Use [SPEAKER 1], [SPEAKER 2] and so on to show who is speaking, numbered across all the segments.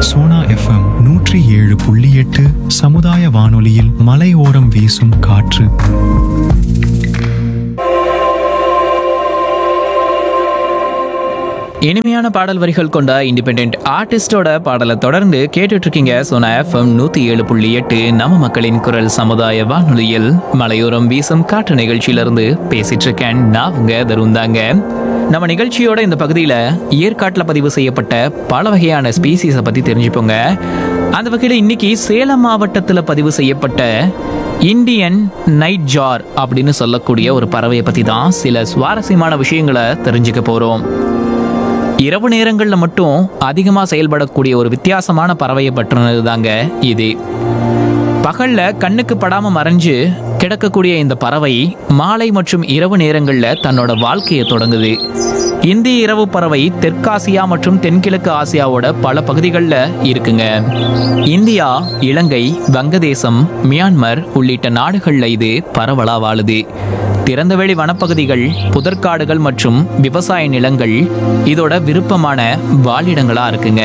[SPEAKER 1] Sona FM நூற்றி ஏழு புள்ளி எட்டு சமுதாய வானொலியில் மலையோரம் வீசும் காற்று
[SPEAKER 2] இனிமையான பாடல் வரிகள் கொண்ட இண்டிபெண்ட் ஆர்டிஸ்டோட பாடலை தொடர்ந்து கேட்டுட்டு இருக்கீங்க சோனா எஃப்எம் நூத்தி ஏழு புள்ளி எட்டு நம்ம மக்களின் குரல் சமுதாய வானொலியில் மலையோரம் வீசும் காற்று நிகழ்ச்சியிலிருந்து பேசிட்டு இருக்கேன் நான் உங்க தருந்தாங்க நம்ம நிகழ்ச்சியோட இந்த பகுதியில் ஏற்காட்டில் பதிவு செய்யப்பட்ட பல வகையான ஸ்பீசிஸை பற்றி தெரிஞ்சுப்போங்க அந்த வகையில் இன்னைக்கு சேலம் மாவட்டத்தில் பதிவு செய்யப்பட்ட இந்தியன் நைட் ஜார் அப்படின்னு சொல்லக்கூடிய ஒரு பறவையை பற்றி தான் சில சுவாரஸ்யமான விஷயங்களை தெரிஞ்சுக்க போகிறோம் இரவு நேரங்களில் மட்டும் அதிகமாக செயல்படக்கூடிய ஒரு வித்தியாசமான பறவையை பற்றினது தாங்க இது பகல்ல கண்ணுக்கு படாம மறைஞ்சு கிடக்கக்கூடிய இந்த பறவை மாலை மற்றும் இரவு நேரங்களில் தன்னோட வாழ்க்கையை தொடங்குது இந்திய இரவு பறவை தெற்காசியா மற்றும் தென்கிழக்கு ஆசியாவோட பல பகுதிகளில் இருக்குங்க இந்தியா இலங்கை வங்கதேசம் மியான்மர் உள்ளிட்ட நாடுகளில் இது பரவலா வாழுது திறந்தவெளி வனப்பகுதிகள் புதற்காடுகள் மற்றும் விவசாய நிலங்கள் இதோட விருப்பமான வாழிடங்களா இருக்குங்க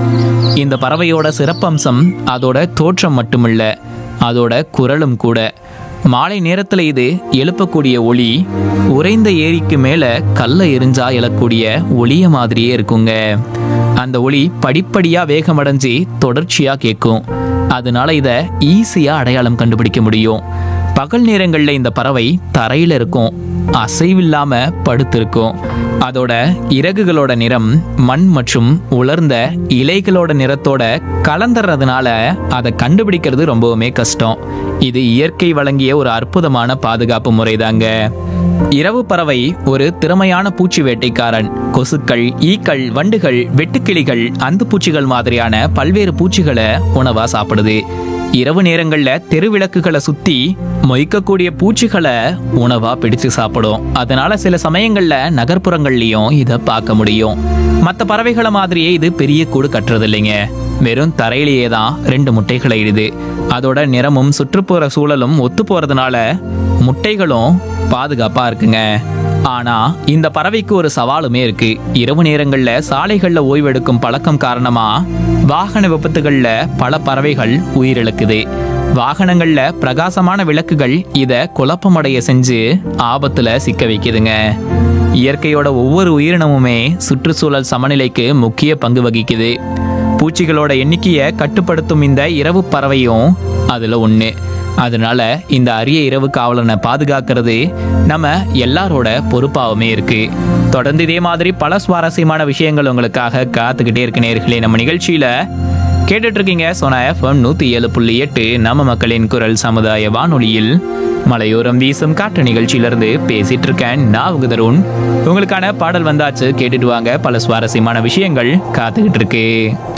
[SPEAKER 2] இந்த பறவையோட சிறப்பம்சம் அதோட தோற்றம் மட்டுமில்ல அதோட குரலும் கூட மாலை நேரத்தில் இது எழுப்பக்கூடிய ஒளி உறைந்த ஏரிக்கு மேலே கல்லை எரிஞ்சா எழக்கூடிய ஒளிய மாதிரியே இருக்குங்க அந்த ஒளி படிப்படியாக வேகமடைஞ்சு தொடர்ச்சியாக கேட்கும் அதனால இதை ஈஸியாக அடையாளம் கண்டுபிடிக்க முடியும் பகல் நேரங்களில் இந்த பறவை தரையில் இருக்கும் அசைவில்லாம படுத்திருக்கும் அதோட இறகுகளோட நிறம் மண் மற்றும் உலர்ந்த இலைகளோட நிறத்தோட கலந்துறதுனால அதை கண்டுபிடிக்கிறது ரொம்பவுமே கஷ்டம் இது இயற்கை வழங்கிய ஒரு அற்புதமான பாதுகாப்பு முறைதாங்க இரவு பறவை ஒரு திறமையான பூச்சி வேட்டைக்காரன் கொசுக்கள் ஈக்கள் வண்டுகள் வெட்டுக்கிளிகள் அந்துப்பூச்சிகள் மாதிரியான பல்வேறு பூச்சிகளை உணவா சாப்பிடுது இரவு நேரங்கள்ல தெருவிளக்குகளை சுத்தி மொய்க்கக்கூடிய பூச்சிகளை உணவா பிடிச்சு சாப்பிடும் அதனால சில சமயங்கள்ல நகர்ப்புறங்கள்லயும் இதை பார்க்க முடியும் மற்ற பறவைகளை மாதிரியே இது பெரிய கூடு கட்டுறது இல்லைங்க வெறும் தரையிலேயே தான் ரெண்டு முட்டைகளை இடுது அதோட நிறமும் சுற்றுப்புற சூழலும் ஒத்து போறதுனால முட்டைகளும் பாதுகாப்பா இருக்குங்க ஆனா இந்த பறவைக்கு ஒரு சவாலுமே இருக்கு இரவு நேரங்கள்ல சாலைகள்ல ஓய்வெடுக்கும் பழக்கம் காரணமா வாகன விபத்துகள்ல பல பறவைகள் உயிரிழக்குது வாகனங்கள்ல பிரகாசமான விளக்குகள் இத குழப்பமடைய செஞ்சு ஆபத்துல சிக்க வைக்குதுங்க இயற்கையோட ஒவ்வொரு உயிரினமுமே சுற்றுச்சூழல் சமநிலைக்கு முக்கிய பங்கு வகிக்குது பூச்சிகளோட எண்ணிக்கையை கட்டுப்படுத்தும் இந்த இரவு பறவையும் அதுல ஒண்ணு அதனால இந்த அரிய இரவு காவலனை பாதுகாக்கிறது நம்ம எல்லாரோட பொறுப்பாகவுமே இருக்கு தொடர்ந்து இதே மாதிரி பல சுவாரஸ்யமான விஷயங்கள் உங்களுக்காக காத்துக்கிட்டே இருக்கு நேர்களே நம்ம நிகழ்ச்சியில கேட்டுட்டு இருக்கீங்க சோனா எஃப்எம் நூத்தி ஏழு புள்ளி எட்டு நம்ம மக்களின் குரல் சமுதாய வானொலியில் மலையோரம் வீசும் காற்று நிகழ்ச்சியிலிருந்து பேசிட்டு இருக்கேன் நான் உங்க தருண் உங்களுக்கான பாடல் வந்தாச்சு கேட்டுட்டு வாங்க பல சுவாரஸ்யமான விஷயங்கள் காத்துக்கிட்டு இருக்கு